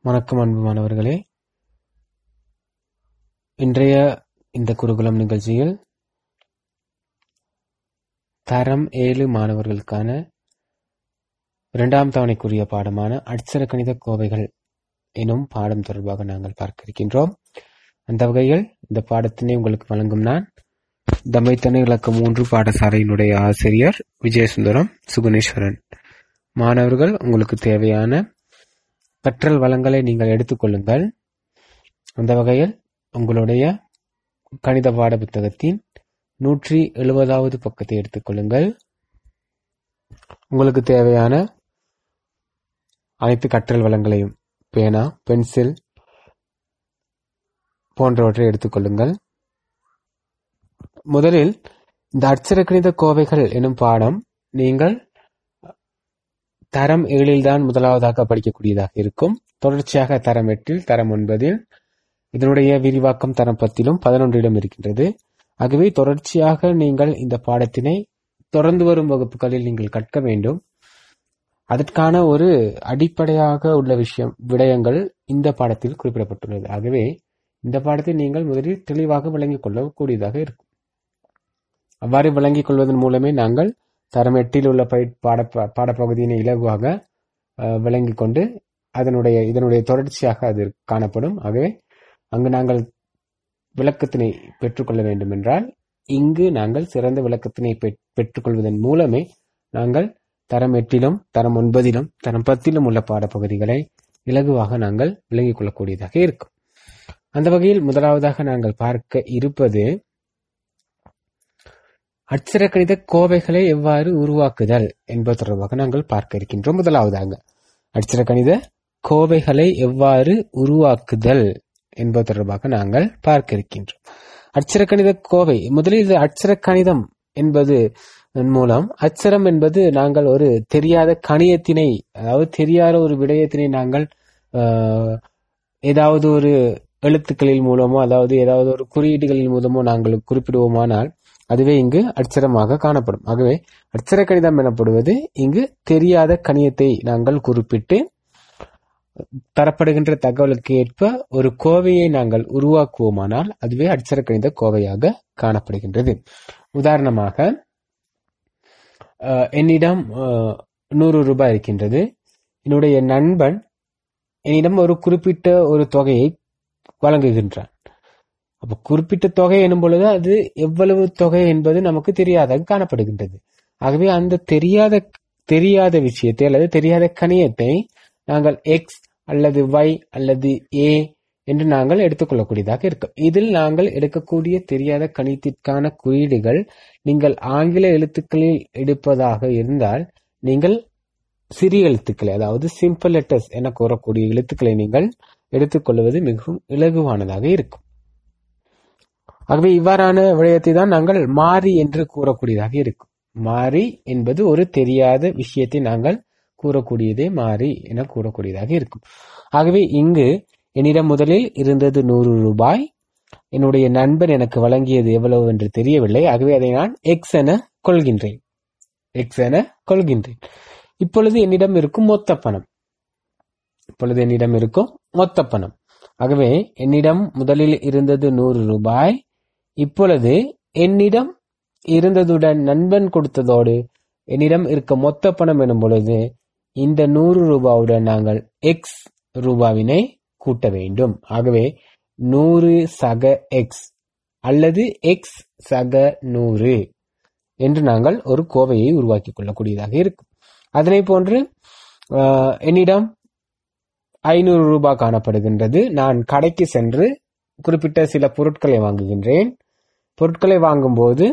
வணக்கம் அன்பு மாணவர்களே இன்றைய இந்த குருகுலம் நிகழ்ச்சியில் தரம் ஏழு மாணவர்களுக்கான இரண்டாம் தவணைக்குரிய பாடமான அட்சர கணித கோவைகள் எனும் பாடம் தொடர்பாக நாங்கள் பார்க்க இருக்கின்றோம் அந்த வகையில் இந்த பாடத்தினை உங்களுக்கு வழங்கும் நான் தமைத்தனை இலக்க மூன்று பாடசாலையினுடைய ஆசிரியர் விஜயசுந்தரம் சுகுணேஸ்வரன் மாணவர்கள் உங்களுக்கு தேவையான கற்றல் வளங்களை நீங்கள் எடுத்துக்கொள்ளுங்கள் அந்த வகையில் உங்களுடைய கணித பாட புத்தகத்தின் நூற்றி எழுபதாவது பக்கத்தை எடுத்துக்கொள்ளுங்கள் உங்களுக்கு தேவையான அனைத்து கற்றல் வளங்களையும் பேனா பென்சில் போன்றவற்றை எடுத்துக்கொள்ளுங்கள் முதலில் இந்த அட்சர கணித கோவைகள் எனும் பாடம் நீங்கள் தரம் ஏழில் தான் முதலாவதாக படிக்கக்கூடியதாக இருக்கும் தொடர்ச்சியாக தரம் எட்டில் தரம் ஒன்பதில் இதனுடைய விரிவாக்கம் தரம் பத்திலும் பதினொன்றிலும் இருக்கின்றது ஆகவே தொடர்ச்சியாக நீங்கள் இந்த பாடத்தினை தொடர்ந்து வரும் வகுப்புகளில் நீங்கள் கற்க வேண்டும் அதற்கான ஒரு அடிப்படையாக உள்ள விஷயம் விடயங்கள் இந்த பாடத்தில் குறிப்பிடப்பட்டுள்ளது ஆகவே இந்த பாடத்தை நீங்கள் முதலில் தெளிவாக விளங்கிக் கொள்ளக்கூடியதாக இருக்கும் அவ்வாறு விளங்கிக் கொள்வதன் மூலமே நாங்கள் தரம் எட்டில் உள்ள பயிர் பாட பாடப்பகுதியினை இலகுவாக விளங்கிக் கொண்டு அதனுடைய இதனுடைய தொடர்ச்சியாக அது காணப்படும் ஆகவே அங்கு நாங்கள் விளக்கத்தினை பெற்றுக்கொள்ள வேண்டும் என்றால் இங்கு நாங்கள் சிறந்த விளக்கத்தினை பெற்றுக்கொள்வதன் மூலமே நாங்கள் தரம் எட்டிலும் தரம் ஒன்பதிலும் தரம் பத்திலும் உள்ள பாடப்பகுதிகளை இலகுவாக நாங்கள் விளங்கிக் கொள்ளக்கூடியதாக இருக்கும் அந்த வகையில் முதலாவதாக நாங்கள் பார்க்க இருப்பது அட்சர கணித கோவைகளை எவ்வாறு உருவாக்குதல் என்பது தொடர்பாக நாங்கள் பார்க்க இருக்கின்றோம் முதலாவதாக அட்சர கணித கோவைகளை எவ்வாறு உருவாக்குதல் என்பது தொடர்பாக நாங்கள் பார்க்க இருக்கின்றோம் அட்சர கணித கோவை முதலில் இது அட்சர கணிதம் என்பது மூலம் அச்சரம் என்பது நாங்கள் ஒரு தெரியாத கணியத்தினை அதாவது தெரியாத ஒரு விடயத்தினை நாங்கள் ஏதாவது ஒரு எழுத்துக்களின் மூலமோ அதாவது ஏதாவது ஒரு குறியீடுகளின் மூலமோ நாங்கள் குறிப்பிடுவோமானால் அதுவே இங்கு அட்சரமாக காணப்படும் ஆகவே அட்சர கணிதம் எனப்படுவது இங்கு தெரியாத கணியத்தை நாங்கள் குறிப்பிட்டு தரப்படுகின்ற தகவலுக்கு ஏற்ப ஒரு கோவையை நாங்கள் உருவாக்குவோமானால் அதுவே அட்சர கணித கோவையாக காணப்படுகின்றது உதாரணமாக என்னிடம் நூறு ரூபாய் இருக்கின்றது என்னுடைய நண்பன் என்னிடம் ஒரு குறிப்பிட்ட ஒரு தொகையை வழங்குகின்றான் அப்ப குறிப்பிட்ட தொகை எனும் பொழுது அது எவ்வளவு தொகை என்பது நமக்கு தெரியாதாக காணப்படுகின்றது ஆகவே அந்த தெரியாத தெரியாத விஷயத்தை அல்லது தெரியாத கணியத்தை நாங்கள் எக்ஸ் அல்லது ஒய் அல்லது ஏ என்று நாங்கள் எடுத்துக்கொள்ளக்கூடியதாக இருக்கும் இதில் நாங்கள் எடுக்கக்கூடிய தெரியாத கணித்திற்கான குறியீடுகள் நீங்கள் ஆங்கில எழுத்துக்களில் எடுப்பதாக இருந்தால் நீங்கள் சிறிய எழுத்துக்களை அதாவது சிம்பிள் லெட்டர்ஸ் என கூறக்கூடிய எழுத்துக்களை நீங்கள் எடுத்துக்கொள்வது மிகவும் இலகுவானதாக இருக்கும் ஆகவே இவ்வாறான விடயத்தை தான் நாங்கள் மாறி என்று கூறக்கூடியதாக இருக்கும் மாறி என்பது ஒரு தெரியாத விஷயத்தை நாங்கள் கூறக்கூடியதே மாறி என கூறக்கூடியதாக இருக்கும் ஆகவே இங்கு என்னிடம் முதலில் இருந்தது நூறு ரூபாய் என்னுடைய நண்பன் எனக்கு வழங்கியது எவ்வளவு என்று தெரியவில்லை ஆகவே அதை நான் எக்ஸ் என கொள்கின்றேன் எக்ஸ் என கொள்கின்றேன் இப்பொழுது என்னிடம் இருக்கும் மொத்த பணம் இப்பொழுது என்னிடம் இருக்கும் மொத்த பணம் ஆகவே என்னிடம் முதலில் இருந்தது நூறு ரூபாய் இப்பொழுது என்னிடம் இருந்ததுடன் நண்பன் கொடுத்ததோடு என்னிடம் இருக்க மொத்த பணம் எனும் பொழுது இந்த நூறு ரூபாவுடன் நாங்கள் எக்ஸ் ரூபாவினை கூட்ட வேண்டும் ஆகவே நூறு சக எக்ஸ் அல்லது எக்ஸ் சக நூறு என்று நாங்கள் ஒரு கோவையை உருவாக்கி கொள்ளக்கூடியதாக இருக்கும் அதனை போன்று என்னிடம் ஐநூறு ரூபாய் காணப்படுகின்றது நான் கடைக்கு சென்று குறிப்பிட்ட சில பொருட்களை வாங்குகின்றேன் பொருட்களை வாங்கும்போது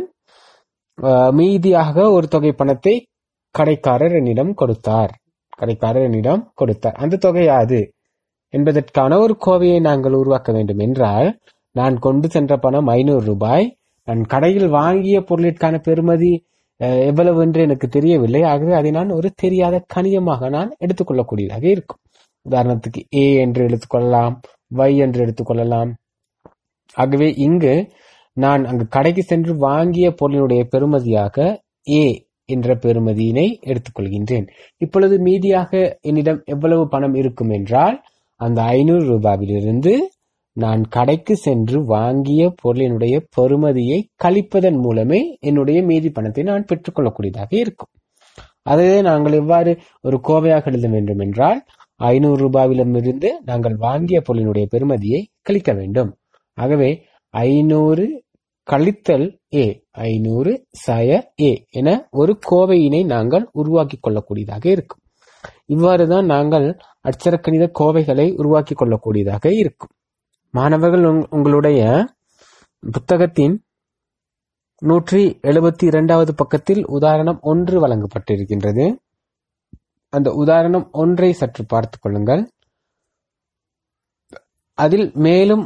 மீதியாக ஒரு தொகை பணத்தை கடைக்காரர் என்னிடம் கொடுத்தார் கடைக்காரர் என்னிடம் கொடுத்தார் அந்த தொகை யாது என்பதற்கான ஒரு கோவையை நாங்கள் உருவாக்க வேண்டும் என்றால் நான் கொண்டு சென்ற பணம் ஐநூறு ரூபாய் நான் கடையில் வாங்கிய பொருளிற்கான பெறுமதி எவ்வளவு என்று எனக்கு தெரியவில்லை ஆகவே அதை நான் ஒரு தெரியாத கணியமாக நான் எடுத்துக்கொள்ளக்கூடியதாக இருக்கும் உதாரணத்துக்கு ஏ என்று எடுத்துக்கொள்ளலாம் ஒய் என்று எடுத்துக்கொள்ளலாம் ஆகவே இங்கு நான் அங்கு கடைக்கு சென்று வாங்கிய பொருளினுடைய பெறுமதியாக ஏ என்ற பெறுமதியினை எடுத்துக்கொள்கின்றேன் இப்பொழுது மீதியாக என்னிடம் எவ்வளவு பணம் இருக்கும் என்றால் அந்த ஐநூறு ரூபாவிலிருந்து நான் கடைக்கு சென்று வாங்கிய பொருளினுடைய பெறுமதியை கழிப்பதன் மூலமே என்னுடைய மீதி பணத்தை நான் பெற்றுக்கொள்ளக்கூடியதாக இருக்கும் அதையே நாங்கள் எவ்வாறு ஒரு கோவையாக எழுத வேண்டும் என்றால் ஐநூறு ரூபாவிலிருந்து நாங்கள் வாங்கிய பொருளினுடைய பெறுமதியை கழிக்க வேண்டும் ஆகவே ஐநூறு கழித்தல் ஏ ஐநூறு சய ஏ என ஒரு கோவையினை நாங்கள் உருவாக்கி கொள்ளக்கூடியதாக இருக்கும் இவ்வாறுதான் நாங்கள் அட்சரக்கணித கோவைகளை உருவாக்கி கொள்ளக்கூடியதாக இருக்கும் மாணவர்கள் உங்- உங்களுடைய புத்தகத்தின் நூற்றி எழுபத்தி இரண்டாவது பக்கத்தில் உதாரணம் ஒன்று வழங்கப்பட்டிருக்கின்றது அந்த உதாரணம் ஒன்றை சற்று பார்த்துக் கொள்ளுங்கள் அதில் மேலும்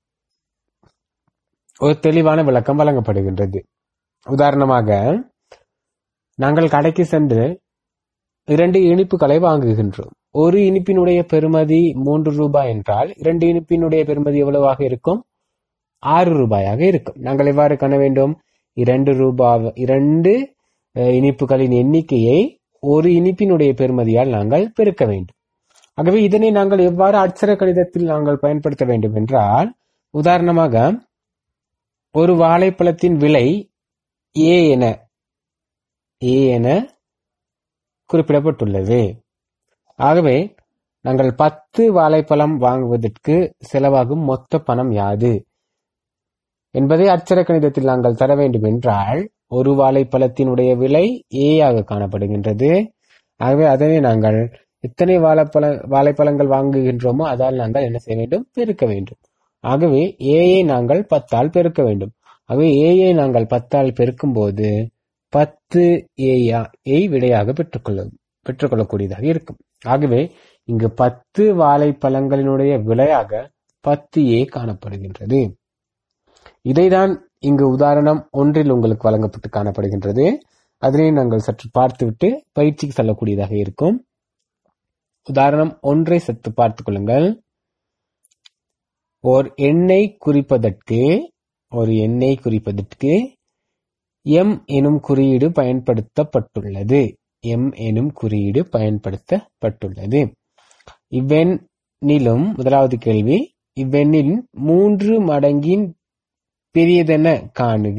ஒரு தெளிவான விளக்கம் வழங்கப்படுகின்றது உதாரணமாக நாங்கள் கடைக்கு சென்று இரண்டு இனிப்புகளை வாங்குகின்றோம் ஒரு இனிப்பினுடைய பெறுமதி மூன்று ரூபாய் என்றால் இரண்டு இனிப்பினுடைய பெறுமதி எவ்வளவாக இருக்கும் ஆறு ரூபாயாக இருக்கும் நாங்கள் எவ்வாறு காண வேண்டும் இரண்டு ரூபாய் இரண்டு அஹ், இனிப்புகளின் எண்ணிக்கையை ஒரு இனிப்பினுடைய பெறுமதியால் நாங்கள் பெருக்க வேண்டும் ஆகவே இதனை நாங்கள் எவ்வாறு அட்சர கணிதத்தில் நாங்கள் பயன்படுத்த வேண்டும் என்றால் உதாரணமாக ஒரு வாழைப்பழத்தின் விலை ஏ என ஏ என குறிப்பிடப்பட்டுள்ளது ஆகவே நாங்கள் பத்து வாழைப்பழம் வாங்குவதற்கு செலவாகும் மொத்த பணம் யாது என்பதை அட்சர கணிதத்தில் நாங்கள் தர வேண்டும் என்றால் ஒரு வாழைப்பழத்தினுடைய விலை ஏ ஆக காணப்படுகின்றது ஆகவே அதனை நாங்கள் எத்தனை வாழைப்பழ வாழைப்பழங்கள் வாங்குகின்றோமோ அதால் நாங்கள் என்ன செய்ய வேண்டும் பெருக்க வேண்டும் ஆகவே ஏயை நாங்கள் பத்தால் பெருக்க வேண்டும் ஆகவே ஏயை நாங்கள் பத்தால் பெருக்கும் போது பத்து ஏயா ஏய் விடையாக பெற்றுக்கொள்ள பெற்றுக்கொள்ளக்கூடியதாக இருக்கும் ஆகவே இங்கு பத்து வாழைப்பழங்களினுடைய விலையாக பத்து ஏ காணப்படுகின்றது இதைதான் இங்கு உதாரணம் ஒன்றில் உங்களுக்கு வழங்கப்பட்டு காணப்படுகின்றது அதனை நாங்கள் சற்று பார்த்துவிட்டு பயிற்சிக்கு செல்லக்கூடியதாக இருக்கும் உதாரணம் ஒன்றை சற்று பார்த்துக் கொள்ளுங்கள் ஓர் எண்ணை குறிப்பதற்கு ஒரு எண்ணை குறிப்பதற்கு எம் எனும் குறியீடு பயன்படுத்தப்பட்டுள்ளது எம் எனும் குறியீடு பயன்படுத்தப்பட்டுள்ளது இவ்வெண்ணிலும் முதலாவது கேள்வி இவ்வெண்ணில் மூன்று மடங்கின் பெரியதென காணுக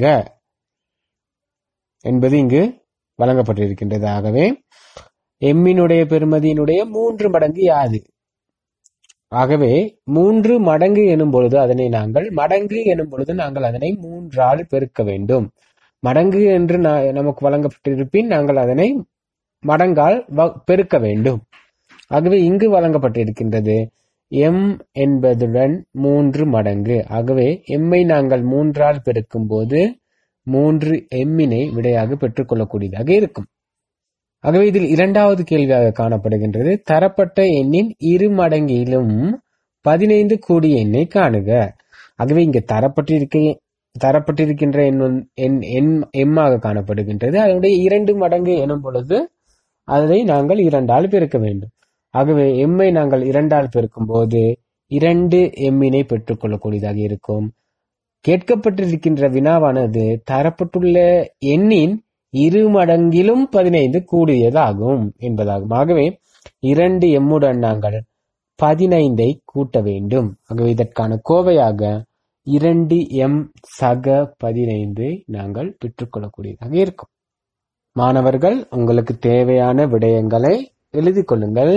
என்பது இங்கு வழங்கப்பட்டிருக்கின்றது ஆகவே எம்மினுடைய பெறுமதியினுடைய மூன்று மடங்கு யாது ஆகவே மூன்று மடங்கு எனும் பொழுது அதனை நாங்கள் மடங்கு எனும் பொழுது நாங்கள் அதனை மூன்றால் பெருக்க வேண்டும் மடங்கு என்று நா- நமக்கு வழங்கப்பட்டிருப்பின் நாங்கள் அதனை மடங்கால் வ- பெருக்க வேண்டும் ஆகவே இங்கு வழங்கப்பட்டிருக்கின்றது எம் என்பதுடன் மூன்று மடங்கு ஆகவே எம்மை நாங்கள் மூன்றால் பெருக்கும் போது மூன்று எம்மினை விடையாக பெற்றுக்கொள்ளக்கூடியதாக இருக்கும் ஆகவே இதில் இரண்டாவது கேள்வியாக காணப்படுகின்றது தரப்பட்ட எண்ணின் இரு மடங்கிலும் பதினைந்து கூடிய எண்ணை காணுக ஆகவே இங்கு தரப்பட்டிருக்க தரப்பட்டிருக்கின்ற எண் வந்து- எண் எண் எம்மாக காணப்படுகின்றது அதனுடைய இரண்டு மடங்கு எனும் பொழுது அதை நாங்கள் இரண்டால் பெருக்க வேண்டும் ஆகவே எம்மை நாங்கள் இரண்டால் பெருக்கும் போது இரண்டு எம்மினை பெற்றுக்கொள்ளக்கூடியதாக இருக்கும் கேட்கப்பட்டிருக்கின்ற வினாவானது தரப்பட்டுள்ள எண்ணின் இரு மடங்கிலும் பதினைந்து கூடியதாகும் என்பதாகும் ஆகவே இரண்டு எம்முடன் நாங்கள் பதினைந்தை கூட்ட வேண்டும் ஆகவே இதற்கான கோவையாக இரண்டு எம் சக பதினைந்து நாங்கள் பெற்றுக்கொள்ளக்கூடியதாக இருக்கும் மாணவர்கள் உங்களுக்கு தேவையான விடயங்களை எழுதிக் கொள்ளுங்கள்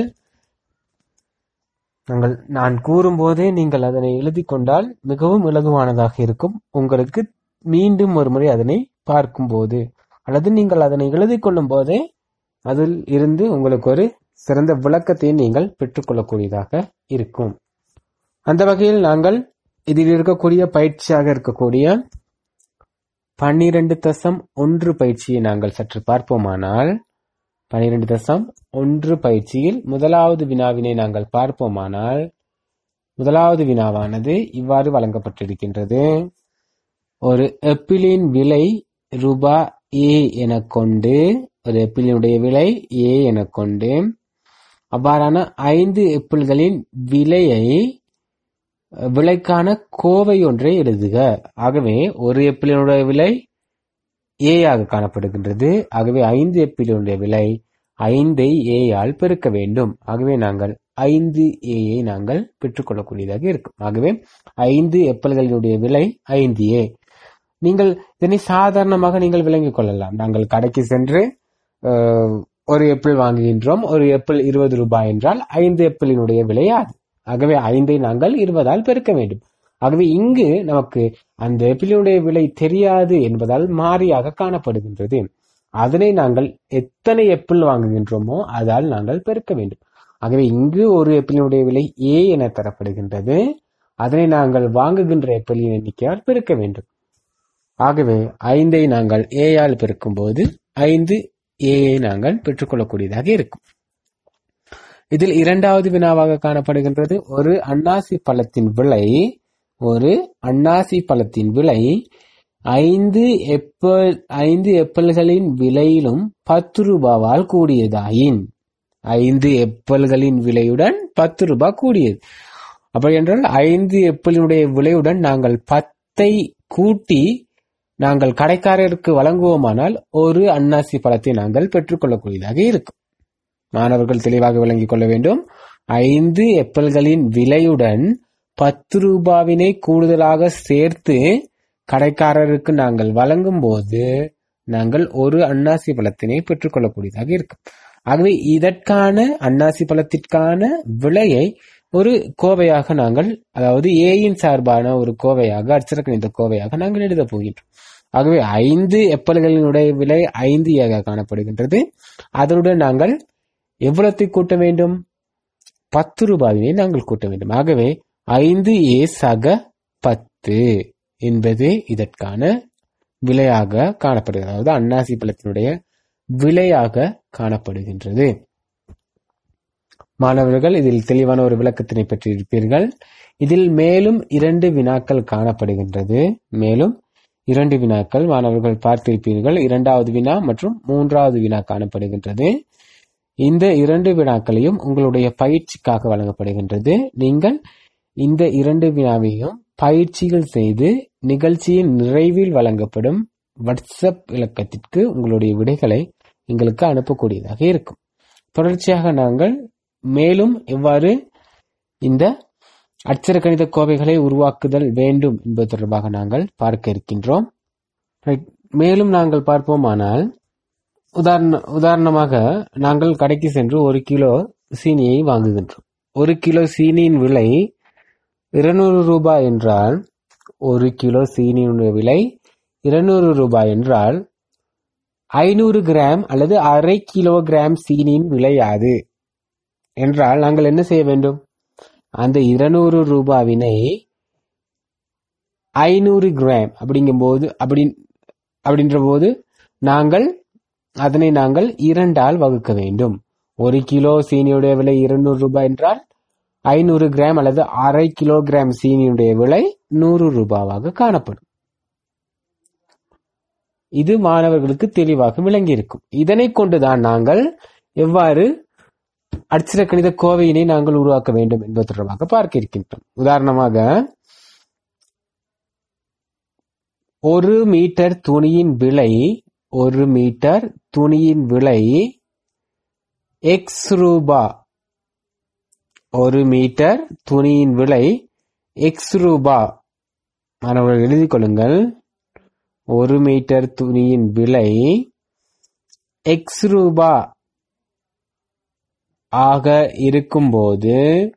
நாங்கள் நான் கூறும்போதே நீங்கள் அதனை எழுதிக் கொண்டால் மிகவும் இலகுவானதாக இருக்கும் உங்களுக்கு மீண்டும் ஒரு முறை அதனை பார்க்கும்போது அல்லது நீங்கள் அதனை எழுதிக் கொள்ளும் போதே அதில் இருந்து உங்களுக்கு ஒரு சிறந்த விளக்கத்தை நீங்கள் பெற்றுக்கொள்ளக்கூடியதாக இருக்கும் அந்த வகையில் நாங்கள் இதில் இருக்கக்கூடிய பயிற்சியாக இருக்கக்கூடிய பன்னிரண்டு தசம் ஒன்று பயிற்சியை நாங்கள் சற்று பார்ப்போமானால் பன்னிரண்டு தசம் ஒன்று பயிற்சியில் முதலாவது வினாவினை நாங்கள் பார்ப்போமானால் முதலாவது வினாவானது இவ்வாறு வழங்கப்பட்டிருக்கின்றது ஒரு எப்பிளின் விலை ரூபா ஏ என கொண்டு ஒரு எப்பிளினுடைய விலை ஏ என கொண்டு அவ்வாறான ஐந்து எப்பிள்களின் விலையை விலைக்கான கோவை ஒன்றை எழுதுக ஆகவே ஒரு எப்பிளினுடைய விலை ஏ ஆக காணப்படுகின்றது ஆகவே ஐந்து எப்பிளினுடைய விலை ஐந்தை ஏ ஆல் பெருக்க வேண்டும் ஆகவே நாங்கள் ஐந்து ஏயை நாங்கள் பெற்றுக்கொள்ளக்கூடியதாக இருக்கும் ஆகவே ஐந்து எப்பல்களினுடைய விலை ஐந்து ஏ நீங்கள் இதனை சாதாரணமாக நீங்கள் விளங்கிக் கொள்ளலாம் நாங்கள் கடைக்கு சென்று அஹ், ஒரு எப்பிள் வாங்குகின்றோம் ஒரு எப்பிள் இருபது ரூபாய் என்றால் ஐந்து எப்பிளினுடைய விலை அது ஆகவே ஐந்தை நாங்கள் இருபதால் பெருக்க வேண்டும் ஆகவே இங்கு நமக்கு அந்த எப்பிளினுடைய விலை தெரியாது என்பதால் மாறியாக காணப்படுகின்றது அதனை நாங்கள் எத்தனை எப்பிள் வாங்குகின்றோமோ அதால் நாங்கள் பெருக்க வேண்டும் ஆகவே இங்கு ஒரு எப்பிளினுடைய விலை ஏ என தரப்படுகின்றது அதனை நாங்கள் வாங்குகின்ற எப்பிளின் எண்ணிக்கையால் பெருக்க வேண்டும் ஆகவே ஐந்தை நாங்கள் ஏயால் பெருக்கும்போது ஐந்து ஏயை நாங்கள் பெற்றுக்கொள்ளக்கூடியதாக இருக்கும் இதில் இரண்டாவது வினாவாக காணப்படுகின்றது ஒரு அன்னாசி பழத்தின் விலை ஒரு அன்னாசி பழத்தின் விலை ஐந்து எப்பல் ஐந்து எப்பல்களின் விலையிலும் பத்து ரூபாவால் கூடியதாயின் ஐந்து எப்பல்களின் விலையுடன் பத்து ரூபாய் கூடியது அப்படி என்றால் ஐந்து எப்பலினுடைய விலையுடன் நாங்கள் பத்தை கூட்டி நாங்கள் கடைக்காரருக்கு வழங்குவோமானால் ஒரு அன்னாசி பழத்தை நாங்கள் பெற்றுக்கொள்ளக்கூடியதாக இருக்கும் மாணவர்கள் தெளிவாக விளங்கிக் கொள்ள வேண்டும் ஐந்து எப்பல்களின் விலையுடன் பத்து ரூபாவினை கூடுதலாக சேர்த்து கடைக்காரருக்கு நாங்கள் வழங்கும் போது நாங்கள் ஒரு அன்னாசி பழத்தினை பெற்றுக்கொள்ளக்கூடியதாக இருக்கும் ஆகவே இதற்கான அன்னாசி பழத்திற்கான விலையை ஒரு கோவையாக நாங்கள் அதாவது ஏயின் சார்பான ஒரு கோவையாக அச்சரக்கணித கோவையாக நாங்கள் எழுதப் போகின்றோம் ஆகவே ஐந்து எப்பல்களினுடைய விலை ஐந்து ஏக காணப்படுகின்றது அதனுடன் நாங்கள் எவ்வளத்தை கூட்ட வேண்டும் பத்து ரூபாயினை நாங்கள் கூட்ட வேண்டும் ஆகவே ஐந்து ஏ சக பத்து என்பது இதற்கான விலையாக காணப்படுகிறது அதாவது அன்னாசி பழத்தினுடைய விலையாக காணப்படுகின்றது மாணவர்கள் இதில் தெளிவான ஒரு விளக்கத்தினை பெற்றிருப்பீர்கள் இதில் மேலும் இரண்டு வினாக்கள் காணப்படுகின்றது மேலும் இரண்டு வினாக்கள் மாணவர்கள் பார்த்திருப்பீர்கள் இரண்டாவது வினா மற்றும் மூன்றாவது வினா காணப்படுகின்றது இந்த இரண்டு வினாக்களையும் உங்களுடைய பயிற்சிக்காக வழங்கப்படுகின்றது நீங்கள் இந்த இரண்டு வினாவையும் பயிற்சிகள் செய்து நிகழ்ச்சியின் நிறைவில் வழங்கப்படும் வாட்ஸ்அப் இலக்கத்திற்கு உங்களுடைய விடைகளை எங்களுக்கு அனுப்பக்கூடியதாக இருக்கும் தொடர்ச்சியாக நாங்கள் மேலும் எவ்வாறு இந்த அச்சர கணித கோவைகளை உருவாக்குதல் வேண்டும் என்பது தொடர்பாக நாங்கள் பார்க்க இருக்கின்றோம் Right. மேலும் நாங்கள் பார்ப்போமானால் உதாரண உதாரணமாக நாங்கள் கடைக்கு சென்று ஒரு கிலோ சீனியை வாங்குகின்றோம் ஒரு கிலோ சீனியின் விலை இருநூறு ரூபாய் என்றால் ஒரு கிலோ சீனியினுடைய விலை இருநூறு ரூபாய் என்றால் ஐநூறு கிராம் அல்லது அரை கிலோகிராம் சீனியின் விலை யாது என்றால் நாங்கள் என்ன செய்ய வேண்டும் அந்த இருநூறு ரூபாவினை ஐநூறு கிராம் அப்படிங்கும்போது அப்படி அப்படின்ற போது நாங்கள் அதனை நாங்கள் இரண்டால் வகுக்க வேண்டும் ஒரு கிலோ சீனியுடைய விலை இருநூறு ரூபாய் என்றால் ஐநூறு கிராம் அல்லது அரை கிலோகிராம் சீனியுடைய விலை நூறு ரூபாவாக காணப்படும் இது மாணவர்களுக்கு தெளிவாக விளங்கியிருக்கும் இதனை கொண்டுதான் நாங்கள் எவ்வாறு அட்சர கணித கோவையினை நாங்கள் உருவாக்க வேண்டும் என்பது தொடர்பாக பார்க்க இருக்கின்றோம் உதாரணமாக ஒரு மீட்டர் துணியின் விலை ஒரு மீட்டர் துணியின் விலை எக்ஸ் ரூபா ஒரு மீட்டர் துணியின் விலை எக்ஸ் ரூபா மாணவர்கள் எழுதிக் கொள்ளுங்கள் ஒரு மீட்டர் துணியின் விலை எக்ஸ் ரூபா ஆக இருக்கும்போது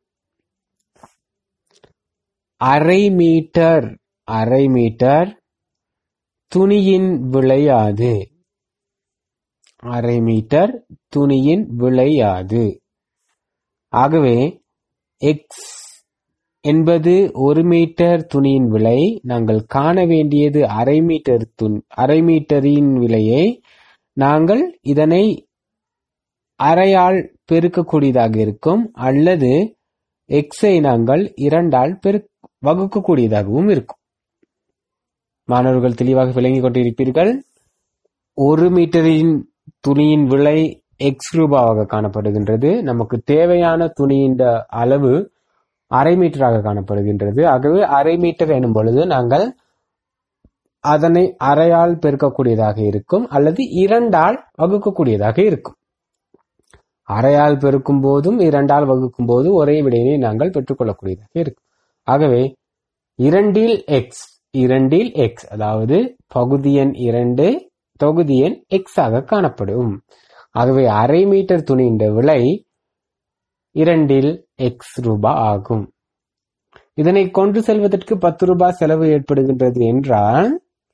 அரை மீட்டர் அரை மீட்டர் துணியின் விலையாது அரை மீட்டர் துணியின் விலையாது ஆகவே எக்ஸ் என்பது ஒரு மீட்டர் துணியின் விலை நாங்கள் காண வேண்டியது அரை மீட்டர் துணி அரை மீட்டரின் விலையை நாங்கள் இதனை அரையால் பெருக்கக்கூடியதாக இருக்கும் அல்லது எக்ஸை நாங்கள் இரண்டால் பெரு வகுக்கக்கூடியதாகவும் இருக்கும் மாணவர்கள் தெளிவாக விளங்கிக் கொண்டிருப்பீர்கள் ஒரு மீட்டரின் துணியின் விலை எக்ஸ் ரூபாவாக காணப்படுகின்றது நமக்கு தேவையான துணியின் அளவு அரை மீட்டராக காணப்படுகின்றது ஆகவே அரை மீட்டர் எனும் பொழுது நாங்கள் அதனை அரையால் பெருக்கக்கூடியதாக இருக்கும் அல்லது இரண்டால் வகுக்கக்கூடியதாக இருக்கும் அரையால் பெருக்கும் போதும் இரண்டால் வகுக்கும் போது ஒரே விடையினை நாங்கள் பெற்றுக்கொள்ளக்கூடியதாக இருக்கும் ஆகவே இரண்டில் எக்ஸ் இரண்டில் எக்ஸ் அதாவது பகுதி எண் இரண்டு தொகுதி எண் எக்ஸ் ஆக காணப்படும் ஆகவே அரை மீட்டர் துணியின் விலை இரண்டில் எக்ஸ் ரூபாய் ஆகும் இதனை கொண்டு செல்வதற்கு பத்து ரூபாய் செலவு ஏற்படுகின்றது என்றால்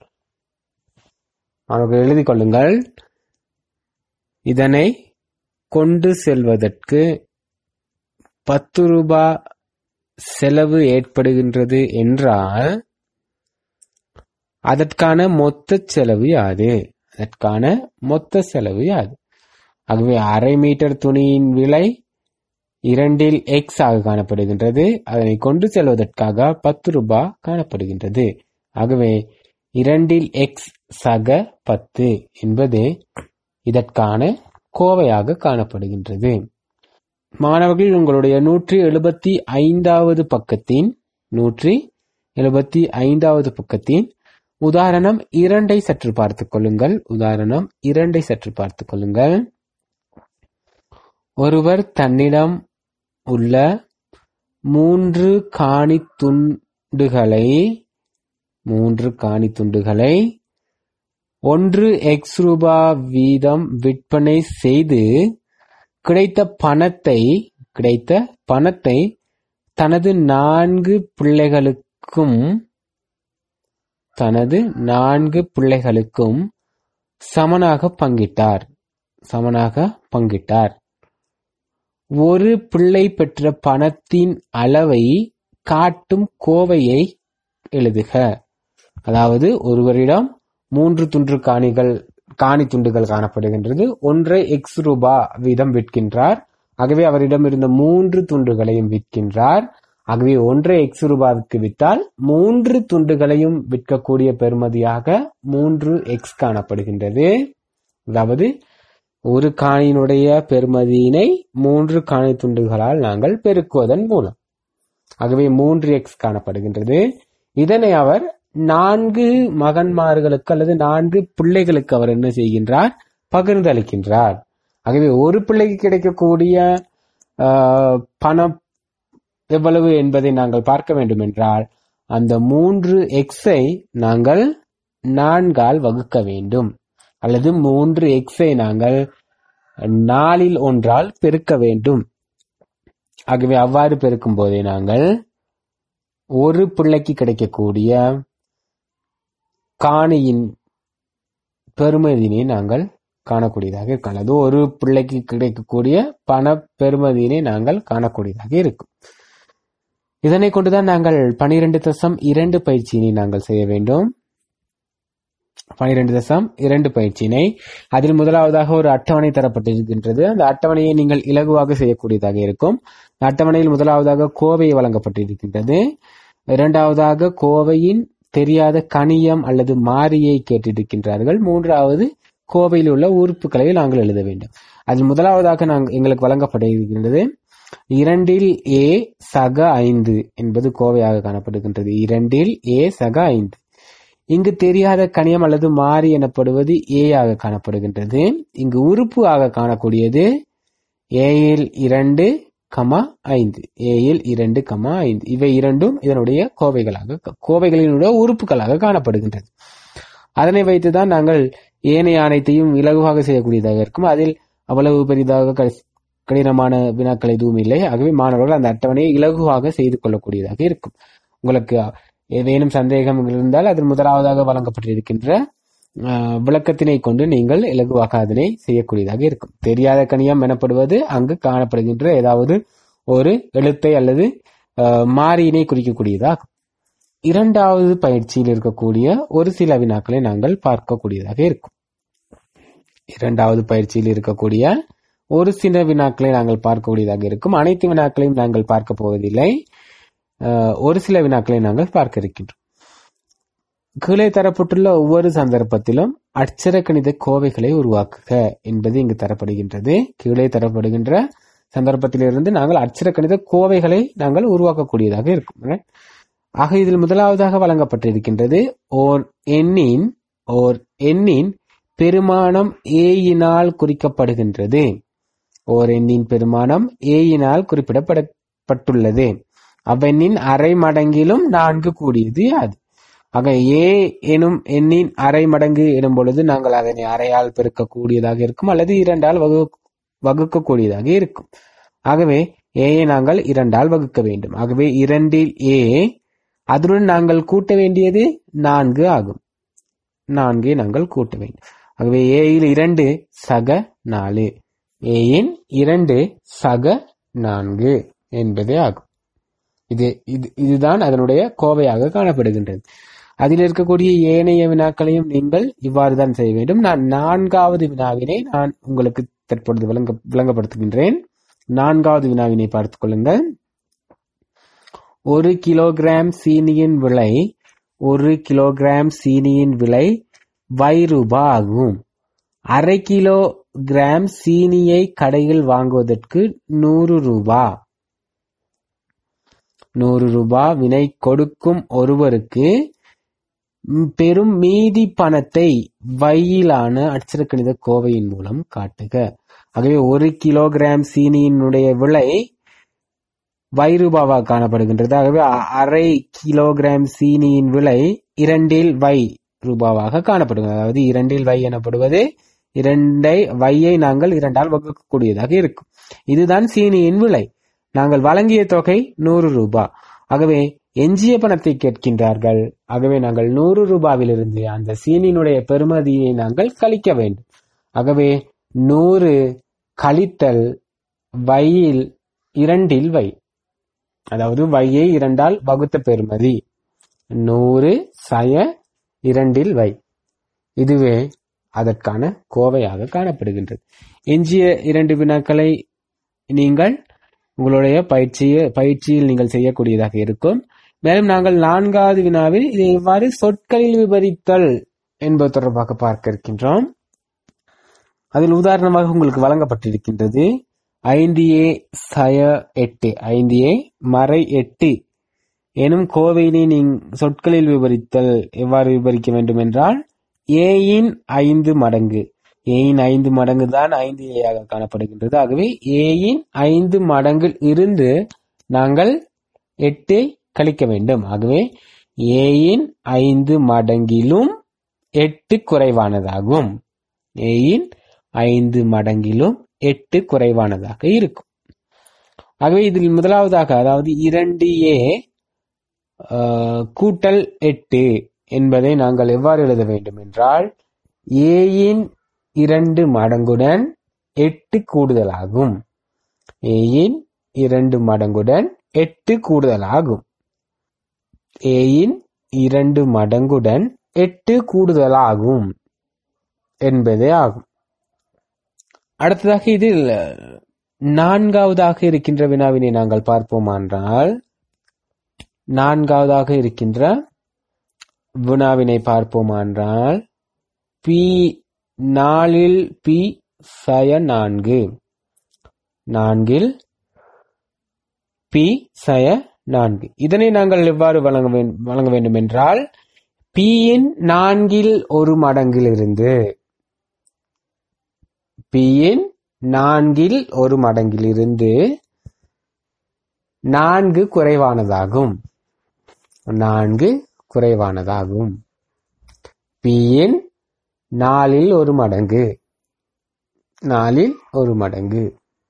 அவர்கள் எழுதிக் கொள்ளுங்கள் இதனை கொண்டு செல்வதற்கு பத்து ரூபாய் செலவு ஏற்படுகின்றது என்றால் அதற்கான மொத்த செலவு யாது அதற்கான மொத்த செலவு யாது ஆகவே அரை மீட்டர் துணியின் விலை இரண்டில் எக்ஸ் ஆக காணப்படுகின்றது அதனை கொண்டு செல்வதற்காக பத்து ரூபாய் காணப்படுகின்றது ஆகவே இரண்டில் எக்ஸ் சக பத்து என்பது இதற்கான கோவையாக காணப்படுகின்றது மாணவர்கள் உங்களுடைய நூற்றி எழுபத்தி ஐந்தாவது பக்கத்தின் நூற்றி எழுபத்தி ஐந்தாவது பக்கத்தின் உதாரணம் இரண்டை சற்று பார்த்துக் கொள்ளுங்கள் உதாரணம் இரண்டை சற்று பார்த்துக் கொள்ளுங்கள் ஒருவர் தன்னிடம் உள்ள மூன்று காணி துண்டுகளை மூன்று காணி துண்டுகளை ஒன்று எக்ஸ் ரூபா வீதம் விற்பனை செய்து கிடைத்த பணத்தை கிடைத்த பணத்தை தனது நான்கு பிள்ளைகளுக்கும் தனது நான்கு பிள்ளைகளுக்கும் சமனாக பங்கிட்டார் சமனாக பங்கிட்டார் ஒரு பிள்ளை பெற்ற பணத்தின் அளவை காட்டும் கோவையை எழுதுக அதாவது ஒருவரிடம் மூன்று துண்டு காணிகள் காணி துண்டுகள் காணப்படுகின்றது ஒன்றை எக்ஸ் ரூபா வீதம் விற்கின்றார் ஆகவே அவரிடம் இருந்த மூன்று துண்டுகளையும் விற்கின்றார் ஆகவே ஒன்றை எக்ஸ் ரூபாவுக்கு விற்றால் மூன்று துண்டுகளையும் விற்கக்கூடிய பெறுமதியாக மூன்று எக்ஸ் காணப்படுகின்றது அதாவது ஒரு காணியினுடைய பெறுமதியினை மூன்று காணி துண்டுகளால் நாங்கள் பெருக்குவதன் மூலம் ஆகவே மூன்று எக்ஸ் காணப்படுகின்றது இதனை அவர் நான்கு மகன்மார்களுக்கு அல்லது நான்கு பிள்ளைகளுக்கு அவர் என்ன செய்கின்றார் பகிர்ந்து அளிக்கின்றார் ஆகவே ஒரு பிள்ளைக்கு கிடைக்கக்கூடிய ஆஹ், பணம் எவ்வளவு என்பதை நாங்கள் பார்க்க வேண்டும் என்றால் அந்த மூன்று எக்ஸை நாங்கள் நான்கால் வகுக்க வேண்டும் அல்லது மூன்று எக்ஸை நாங்கள் நாலில் ஒன்றால் பெருக்க வேண்டும் ஆகவே அவ்வாறு பெருக்கும் போதே நாங்கள் ஒரு பிள்ளைக்கு கிடைக்கக்கூடிய காணியின் பெருமதியினை நாங்கள் காணக்கூடியதாக இருக்கும் அல்லது ஒரு பிள்ளைக்கு கிடைக்கக்கூடிய பண பெருமதியினை நாங்கள் காணக்கூடியதாக இருக்கும் இதனை கொண்டுதான் நாங்கள் பனிரெண்டு தசம் இரண்டு பயிற்சியினை நாங்கள் செய்ய வேண்டும் பனிரெண்டு தசம் இரண்டு பயிற்சியினை அதில் முதலாவதாக ஒரு அட்டவணை தரப்பட்டிருக்கின்றது அந்த அட்டவணையை நீங்கள் இலகுவாக செய்யக்கூடியதாக இருக்கும் இந்த அட்டவணையில் முதலாவதாக கோவை வழங்கப்பட்டிருக்கின்றது இரண்டாவதாக கோவையின் தெரியாத கணியம் அல்லது மாறியை கேட்டிருக்கின்றார்கள் மூன்றாவது கோவையில் உள்ள உறுப்புகளை நாங்கள் எழுத வேண்டும் அதில் முதலாவதாக நாங்கள் எங்களுக்கு வழங்கப்பட்டிருக்கின்றது இரண்டில் ஏ சக ஐந்து என்பது கோவையாக காணப்படுகின்றது இரண்டில் ஏ சக ஐந்து இங்கு தெரியாத கணியம் அல்லது மாறி எனப்படுவது ஏ ஆக காணப்படுகின்றது இங்கு உறுப்பு ஆக காணக்கூடியது ஏயில் இரண்டு கமா ஐந்து ஏயில் இரண்டு கமா ஐந்து இவை இரண்டும் இதனுடைய கோவைகளாக கோவைகளினுடைய உறுப்புகளாக காணப்படுகின்றது அதனை வைத்துதான் நாங்கள் ஏனைய அனைத்தையும் இலகுவாக செய்யக்கூடியதாக இருக்கும் அதில் அவ்வளவு பெரிதாக கடி- கடினமான வினாக்கள் எதுவும் இல்லை ஆகவே மாணவர்கள் அந்த அட்டவணையை இலகுவாக செய்து கொள்ளக்கூடியதாக இருக்கும் உங்களுக்கு ஏதேனும் சந்தேகம் இருந்தால் அதில் முதலாவதாக வழங்கப்பட்டிருக்கின்ற அஹ், விளக்கத்தினை கொண்டு நீங்கள் இலகுவாக அதனை செய்யக்கூடியதாக இருக்கும் தெரியாத கணியம் எனப்படுவது அங்கு காணப்படுகின்ற ஏதாவது ஒரு எழுத்தை அல்லது அஹ், மாறியினை குறிக்கக்கூடியதாகும் இரண்டாவது பயிற்சியில் இருக்கக்கூடிய ஒரு சில வினாக்களை நாங்கள் பார்க்கக்கூடியதாக இருக்கும் இரண்டாவது பயிற்சியில் இருக்கக்கூடிய ஒரு சில வினாக்களை நாங்கள் பார்க்கக்கூடியதாக இருக்கும் அனைத்து வினாக்களையும் நாங்கள் பார்க்க போவதில்லை அஹ், ஒரு சில வினாக்களை நாங்கள் பார்க்க இருக்கின்றோம் கீழே தரப்பட்டுள்ள ஒவ்வொரு சந்தர்ப்பத்திலும் அட்சர கணித கோவைகளை உருவாக்குக என்பது இங்கு தரப்படுகின்றது கீழே தரப்படுகின்ற சந்தர்ப்பத்திலிருந்து நாங்கள் அட்சர கணித கோவைகளை நாங்கள் உருவாக்கக்கூடியதாக இருக்கும் right? ஆக இதில் முதலாவதாக வழங்கப்பட்டிருக்கின்றது ஓர் எண்ணின் ஓர் எண்ணின் பெருமானம் ஏயினால் குறிக்கப்படுகின்றது ஓர் எண்ணின் பெருமானம் ஏயினால் குறிப்பிடப்பட்டுள்ளது அவ்வெண்ணின் அரை மடங்கிலும் நான்கு கூடியது யாது ஆக ஏ எனும் எண்ணின் அரை மடங்கு எனும் பொழுது நாங்கள் அதனை அரையால் பெருக்கக்கூடியதாக இருக்கும் அல்லது இரண்டால் வகு வகுக்கக்கூடியதாக இருக்கும் ஆகவே ஏயை நாங்கள் இரண்டால் வகுக்க வேண்டும் ஆகவே இரண்டில் ஏ அதனுடன் நாங்கள் கூட்ட வேண்டியது நான்கு ஆகும் நான்கை நாங்கள் கூட்ட வேண்டும் ஆகவே ஏயில் இரண்டு சக நாலு ஏயின் இரண்டு சக நான்கு என்பதே ஆகும் இது இது இதுதான் அதனுடைய கோவையாக காணப்படுகின்றது அதில் இருக்கக்கூடிய ஏனைய வினாக்களையும் நீங்கள் இவ்வாறு தான் செய்ய வேண்டும் நான் நான்காவது வினாவினை நான் உங்களுக்கு தற்பொழுது விளங்க விளங்கப்படுத்துகின்றேன் நான்காவது வினாவினை பார்த்துக் கொள்ளுங்கள் ஒரு கிலோகிராம் சீனியின் விலை ஒரு கிலோகிராம் சீனியின் விலை வை ரூபா ஆகும் அரை கிலோ கிராம் சீனியை கடையில் வாங்குவதற்கு நூறு ரூபா நூறு ரூபா வினை கொடுக்கும் ஒருவருக்கு ம், பெரும் மீதி பணத்தை வையிலான அட்சரக்கணித கோவையின் மூலம் காட்டுக ஆகவே ஒரு கிலோகிராம் சீனியினுடைய விலை வை ரூபாவாக காணப்படுகின்றது ஆகவே அ- அரை கிலோகிராம் சீனியின் விலை இரண்டில் வை ரூபாவாக காணப்படுகிறது அதாவது இரண்டில் வை எனப்படுவது இரண்டை வையை நாங்கள் இரண்டால் வகுக்கக்கூடியதாக இருக்கும் இதுதான் சீனியின் விலை நாங்கள் வழங்கிய தொகை நூறு ரூபாய் ஆகவே எஞ்சிய பணத்தை கேட்கின்றார்கள் ஆகவே நாங்கள் நூறு ரூபாவிலிருந்து அந்த சீனியினுடைய பெறுமதியை நாங்கள் கழிக்க வேண்டும் ஆகவே நூறு கழித்தல் வையில் இரண்டில் வை அதாவது வையை இரண்டால் வகுத்த பெறுமதி நூறு சய இரண்டில் வை இதுவே அதற்கான கோவையாக காணப்படுகின்றது எஞ்சிய இரண்டு வினாக்களை நீங்கள் உங்களுடைய பயிற்சிய பயிற்சியில் நீங்கள் செய்யக்கூடியதாக இருக்கும் மேலும் நாங்கள் நான்காவது வினாவில் இதை எவ்வாறு சொற்களில் விவரித்தல் என்பது தொடர்பாக பார்க்க இருக்கின்றோம் அதில் உதாரணமாக உங்களுக்கு வழங்கப்பட்டிருக்கின்றது ஐந்து ஏ சய எட்டு ஐந்து ஏ மறை எட்டு எனும் கோவையினை நீங் சொற்களில் விவரித்தல் எவ்வாறு விவரிக்க வேண்டும் என்றால் ஏயின் ஐந்து மடங்கு ஏயின் ஐந்து மடங்கு தான் ஐந்து ஏயாக காணப்படுகின்றது ஆகவே ஏயின் ஐந்து மடங்கில் இருந்து நாங்கள் எட்டை கழிக்க வேண்டும் ஆகவே ஏயின் ஐந்து மடங்கிலும் எட்டு குறைவானதாகும் ஏயின் ஐந்து மடங்கிலும் எட்டு குறைவானதாக இருக்கும் ஆகவே இதில் முதலாவதாக அதாவது இரண்டு ஏ ஆஹ், கூட்டல் எட்டு என்பதை நாங்கள் எவ்வாறு எழுத வேண்டும் என்றால் ஏயின் இரண்டு மடங்குடன் எட்டு கூடுதலாகும் ஏயின் இரண்டு மடங்குடன் எட்டு கூடுதலாகும் ஏயின் இரண்டு மடங்குடன் எட்டு கூடுதலாகும் என்பதே ஆகும் அடுத்ததாக இதில் நான்காவதாக இருக்கின்ற வினாவினை நாங்கள் பார்ப்போமானால் நான்காவதாக இருக்கின்ற வினாவினை பார்ப்போமானால் பி நாலில் பி சய நான்கு நான்கில் பி சய நான்கு இதனை நாங்கள் எவ்வாறு வழங்க வேண்டும் வழங்க வேண்டும் என்றால் பியின் நான்கில் ஒரு மடங்கிலிருந்து பியின் நான்கில் ஒரு மடங்கிலிருந்து நான்கு குறைவானதாகும் நான்கு குறைவானதாகும் பியின் நாலில் ஒரு மடங்கு நாலில் ஒரு மடங்கு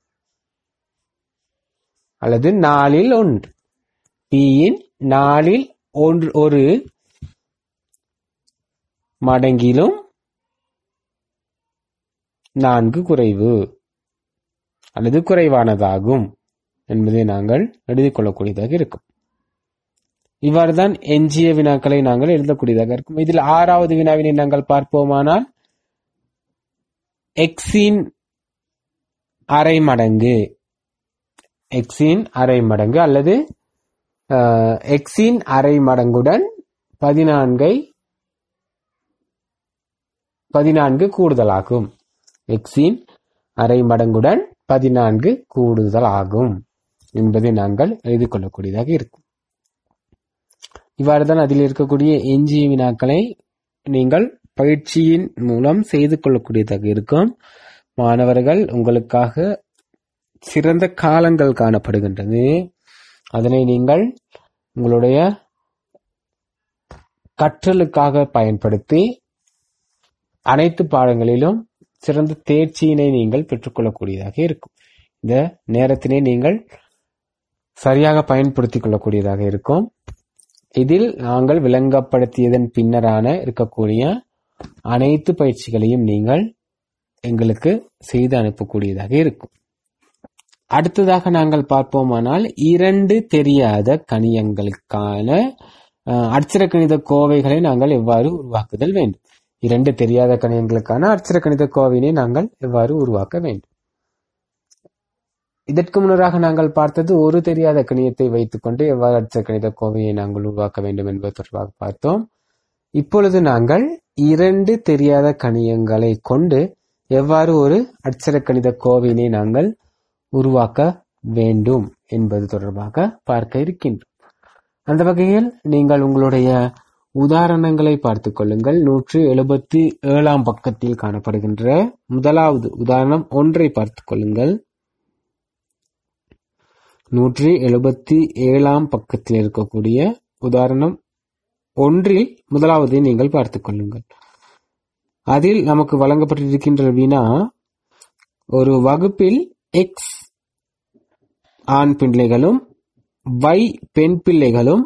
அல்லது நாலில் ஒன்று பியின் நாலில் ஒன்று ஒரு மடங்கிலும் நான்கு குறைவு அல்லது குறைவானதாகும் என்பதை நாங்கள் எழுதிக் கொள்ளக்கூடியதாக இருக்கும் இவ்வாறுதான் எஞ்சிய வினாக்களை நாங்கள் எழுதக்கூடியதாக இருக்கும் இதில் ஆறாவது வினாவினை நாங்கள் பார்ப்போமானால் எக்ஸின் அரை மடங்கு எக்ஸின் அரை மடங்கு அல்லது அஹ், எக்ஸின் அரை மடங்குடன் பதினான்கை பதினான்கு கூடுதலாகும் எக்ஸின் அரை மடங்குடன் பதினான்கு கூடுதலாகும் என்பதை நாங்கள் எழுதிக் கொள்ளக்கூடியதாக இருக்கும் இவ்வாறுதான் அதில் இருக்கக்கூடிய எஞ்சிய வினாக்களை நீங்கள் பயிற்சியின் மூலம் செய்து கொள்ளக்கூடியதாக இருக்கும் மாணவர்கள் உங்களுக்காக சிறந்த காலங்கள் காணப்படுகின்றது அதனை நீங்கள் உங்களுடைய கற்றலுக்காக பயன்படுத்தி அனைத்து பாடங்களிலும் சிறந்த தேர்ச்சியினை நீங்கள் பெற்றுக்கொள்ளக்கூடியதாக இருக்கும் இந்த நேரத்தினை நீங்கள் சரியாக பயன்படுத்திக் கொள்ளக்கூடியதாக இருக்கும் இதில் நாங்கள் விளங்கப்படுத்தியதன் பின்னரான இருக்கக்கூடிய அனைத்து பயிற்சிகளையும் நீங்கள் எங்களுக்கு செய்து அனுப்பக்கூடியதாக இருக்கும் அடுத்ததாக நாங்கள் பார்ப்போமானால் இரண்டு தெரியாத கணியங்களுக்கான அஹ், அட்சர கணித கோவைகளை நாங்கள் எவ்வாறு உருவாக்குதல் வேண்டும் இரண்டு தெரியாத கணியங்களுக்கான அட்சர கணித கோவையினை நாங்கள் எவ்வாறு உருவாக்க வேண்டும் இதற்கு முன்னராக நாங்கள் பார்த்தது ஒரு தெரியாத கணியத்தை வைத்துக்கொண்டு எவ்வாறு அட்சர கணித கோவையை நாங்கள் உருவாக்க வேண்டும் என்பது தொடர்பாக பார்த்தோம் இப்பொழுது நாங்கள் இரண்டு தெரியாத கணியங்களை கொண்டு எவ்வாறு ஒரு அட்சர கணித கோவையினை நாங்கள் உருவாக்க வேண்டும் என்பது தொடர்பாக பார்க்க இருக்கின்றோம் அந்த வகையில் நீங்கள் உங்களுடைய உதாரணங்களை பார்த்துக் கொள்ளுங்கள் நூற்று எழுபத்தி ஏழாம் பக்கத்தில் காணப்படுகின்ற முதலாவது உதாரணம் ஒன்றை பார்த்துக் கொள்ளுங்கள் நூற்றி எழுபத்தி ஏழாம் பக்கத்தில் இருக்கக்கூடிய உதாரணம் ஒன்றில் முதலாவதை நீங்கள் பார்த்துக் கொள்ளுங்கள் அதில் நமக்கு வழங்கப்பட்டிருக்கின்ற வினா ஒரு வகுப்பில் எக்ஸ் ஆண் பிள்ளைகளும் y பெண் பிள்ளைகளும்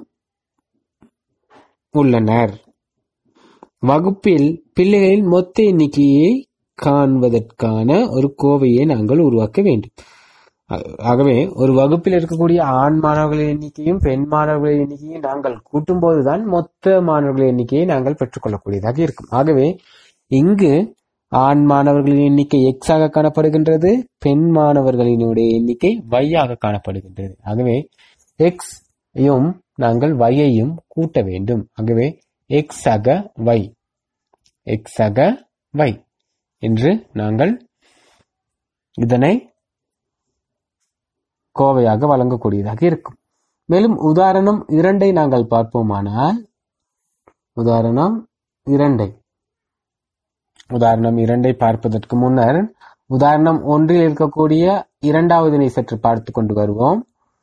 உள்ளனர் வகுப்பில் பிள்ளைகளின் மொத்த எண்ணிக்கையை காண்பதற்கான ஒரு கோவையை நாங்கள் உருவாக்க வேண்டும் ஆ- ஆகவே ஒரு வகுப்பில் இருக்கக்கூடிய ஆண் மாணவர்களின் எண்ணிக்கையும் பெண் மாணவர்களின் எண்ணிக்கையும் நாங்கள் கூட்டும் போதுதான் மொத்த மாணவர்களின் எண்ணிக்கையை நாங்கள் பெற்றுக்கொள்ளக்கூடியதாக இருக்கும் ஆகவே இங்கு ஆண் மாணவர்களின் எண்ணிக்கை எக்ஸ் ஆக காணப்படுகின்றது பெண் மாணவர்களினுடைய எண்ணிக்கை y ஆக காணப்படுகின்றது ஆகவே எக்ஸ் யும் நாங்கள் y ஐயும் கூட்ட வேண்டும் ஆகவே எக்ஸ் அக y எக்ஸ் அக y என்று நாங்கள் இதனை கோவையாக வழங்கக்கூடியதாக இருக்கும் மேலும் உதாரணம் இரண்டை நாங்கள் பார்ப்போமானால் உதாரணம் இரண்டை உதாரணம் இரண்டை பார்ப்பதற்கு முன்னர் உதாரணம் ஒன்றில் இருக்கக்கூடிய இரண்டாவதினை சற்று பார்த்து கொண்டு வருவோம்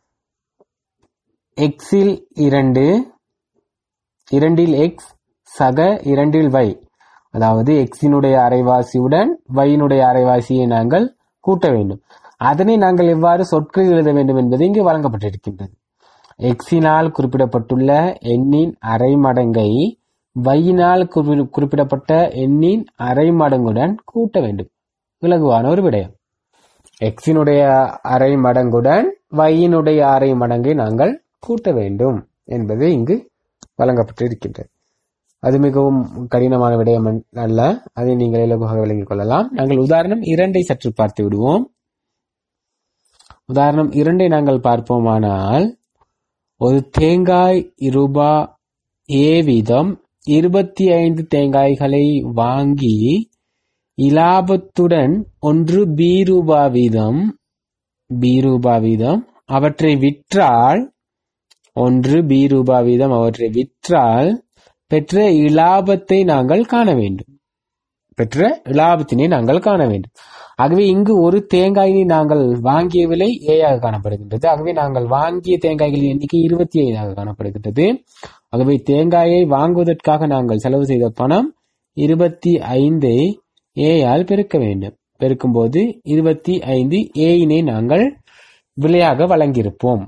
எக்ஸில் இரண்டு இரண்டில் எக்ஸ் சக இரண்டில் y அதாவது எக்ஸினுடைய அரைவாசியுடன் y-னுடைய அரைவாசியை நாங்கள் கூட்ட வேண்டும் அதனை நாங்கள் எவ்வாறு சொற்கள் எழுத வேண்டும் என்பது இங்கு வழங்கப்பட்டிருக்கின்றது எக்ஸினால் குறிப்பிடப்பட்டுள்ள எண்ணின் அரை மடங்கை y-னால் குறி- குறிப்பிடப்பட்ட எண்ணின் அரை மடங்குடன் கூட்ட வேண்டும் இலகுவான ஒரு விடயம் எக்ஸினுடைய அரை மடங்குடன் y-னுடைய அரை மடங்கை நாங்கள் கூட்ட வேண்டும் என்பது இங்கு வழங்கப்பட்டிருக்கின்றது அது மிகவும் கடினமான விடயம் அல்ல அதை நீங்கள் இலகுவாக விளங்கிக் கொள்ளலாம் நாங்கள் உதாரணம் இரண்டை சற்று பார்த்து விடுவோம் உதாரணம் இரண்டை நாங்கள் பார்ப்போமானால் ஒரு தேங்காய் ரூபா ஏ வீதம் இருபத்தி ஐந்து தேங்காய்களை வாங்கி இலாபத்துடன் ஒன்று பி ரூபா வீதம் பி ரூபா வீதம் அவற்றை விற்றால் ஒன்று பி ரூபா வீதம் அவற்றை விற்றால் பெற்ற இலாபத்தை நாங்கள் காண வேண்டும் பெற்ற இலாபத்தினை நாங்கள் காண வேண்டும் ஆகவே இங்கு ஒரு தேங்காயினை நாங்கள் வாங்கிய விலை ஏயாக காணப்படுகின்றது ஆகவே நாங்கள் வாங்கிய தேங்காய்களின் எண்ணிக்கை இருபத்தி ஐந்தாக காணப்படுகின்றது ஆகவே தேங்காயை வாங்குவதற்காக நாங்கள் செலவு செய்த பணம் இருபத்தி ஐந்தை ஏயால் பெருக்க வேண்டும் பெருக்கும்போது இருபத்தி ஐந்து ஏயினை நாங்கள் விலையாக வழங்கியிருப்போம்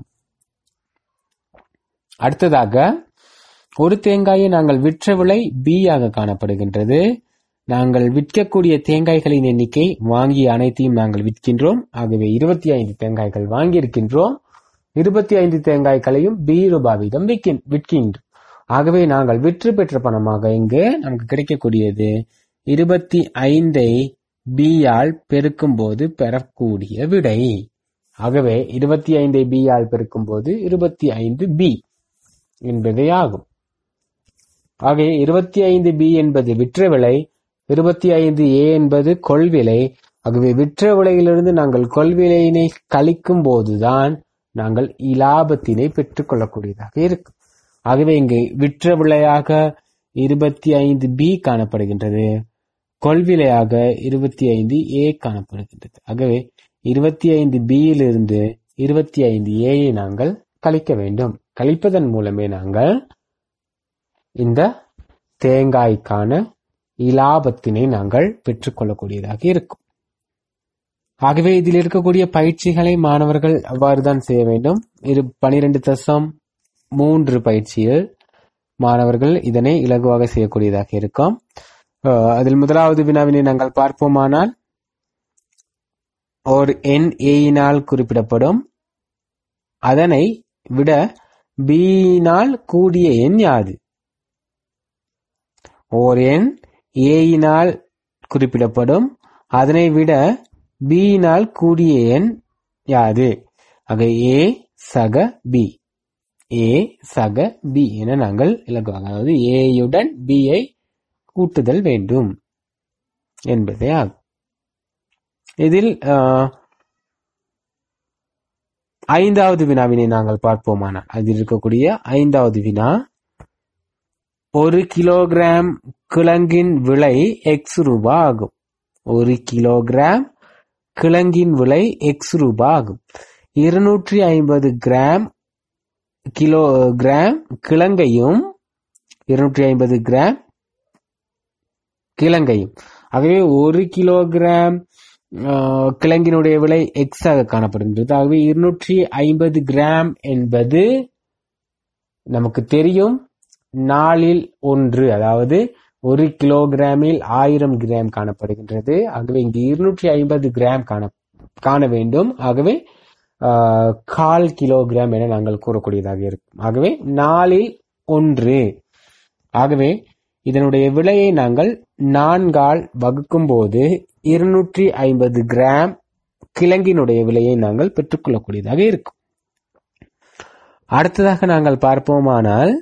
அடுத்ததாக ஒரு தேங்காயை நாங்கள் விற்ற விலை பி ஆக காணப்படுகின்றது நாங்கள் விற்கக்கூடிய தேங்காய்களின் எண்ணிக்கை வாங்கிய அனைத்தையும் நாங்கள் விற்கின்றோம் ஆகவே இருபத்தி ஐந்து தேங்காய்கள் வாங்கியிருக்கின்றோம் இருபத்தி ஐந்து தேங்காய்களையும் பி ரூபாய் வீதம் விற்கின்- விற்கின்றோம் ஆகவே நாங்கள் விற்று பெற்ற பணமாக இங்கு நமக்கு கிடைக்கக்கூடியது இருபத்தி ஐந்தை பி ஆல் பெருக்கும் போது பெறக்கூடிய விடை ஆகவே இருபத்தி ஐந்தை பி ஆல் பெருக்கும் போது இருபத்தி ஐந்து பி என்பதே ஆகும் ஆகவே இருபத்தி ஐந்து பி என்பது விற்ற விலை இருபத்தி ஐந்து ஏ என்பது கொள்விலை ஆகவே விற்ற விலையிலிருந்து நாங்கள் கொள்விலையினை கழிக்கும் போதுதான் நாங்கள் இலாபத்தினை பெற்றுக் கொள்ளக்கூடியதாக இருக்கும் ஆகவே இங்கு விற்ற விலையாக இருபத்தி ஐந்து பி காணப்படுகின்றது கொள்விலையாக இருபத்தி ஐந்து ஏ காணப்படுகின்றது ஆகவே இருபத்தி ஐந்து பியிலிருந்து இருபத்தி ஐந்து ஏயை நாங்கள் கழிக்க வேண்டும் கழிப்பதன் மூலமே நாங்கள் இந்த தேங்காய்க்கான இலாபத்தினை நாங்கள் பெற்றுக்கொள்ளக்கூடியதாக இருக்கும் ஆகவே இதில் இருக்கக்கூடிய பயிற்சிகளை மாணவர்கள் அவ்வாறுதான் செய்ய வேண்டும் இது பனிரெண்டு தசம் மூன்று பயிற்சியில் மாணவர்கள் இதனை இலகுவாக செய்யக்கூடியதாக இருக்கும் அஹ் அதில் முதலாவது வினாவினை நாங்கள் பார்ப்போமானால் ஒரு எண் ஏயினால் குறிப்பிடப்படும் அதனை விட பியினால் கூடிய எண் யாது ஓர் எண் ஏயினால் குறிப்பிடப்படும் அதனை விட பியினால் கூடிய எண் யாது ஆக ஏ சக பி ஏ சக பி என நாங்கள் இலக்குவாங்க அதாவது ஏயுடன் பியை கூட்டுதல் வேண்டும் என்பதே ஆகும் இதில் ஆஹ், ஐந்தாவது வினாவினை நாங்கள் பார்ப்போமானால் அதில் இருக்கக்கூடிய ஐந்தாவது வினா ஒரு கிலோகிராம் கிழங்கின் விலை எக்ஸ் ரூபாய் ஆகும் ஒரு கிலோகிராம் கிழங்கின் விலை எக்ஸ் ரூபாய் ஆகும் இருநூற்றி ஐம்பது கிராம் கிலோ கிராம் கிழங்கையும் இருநூற்றி ஐம்பது கிராம் கிழங்கையும் ஆகவே ஒரு கிலோகிராம் ஆஹ், கிழங்கினுடைய விலை எக்ஸ் ஆக காணப்படுகின்றது ஆகவே இருநூற்றி ஐம்பது கிராம் என்பது நமக்கு தெரியும் நாளில் ஒன்று அதாவது ஒரு கிலோகிராமில் ஆயிரம் கிராம் காணப்படுகின்றது ஆகவே இங்கு இருநூற்றி ஐம்பது கிராம் காண காண வேண்டும் ஆகவே ஆஹ், கால் கிலோகிராம் என நாங்கள் கூறக்கூடியதாக இருக்கும் ஆகவே நாளில் ஒன்று ஆகவே இதனுடைய விலையை நாங்கள் நான்கால் வகுக்கும் போது இருநூற்றி ஐம்பது கிராம் கிழங்கினுடைய விலையை நாங்கள் பெற்றுக்கொள்ளக்கூடியதாக இருக்கும் அடுத்ததாக நாங்கள் பார்ப்போமானால்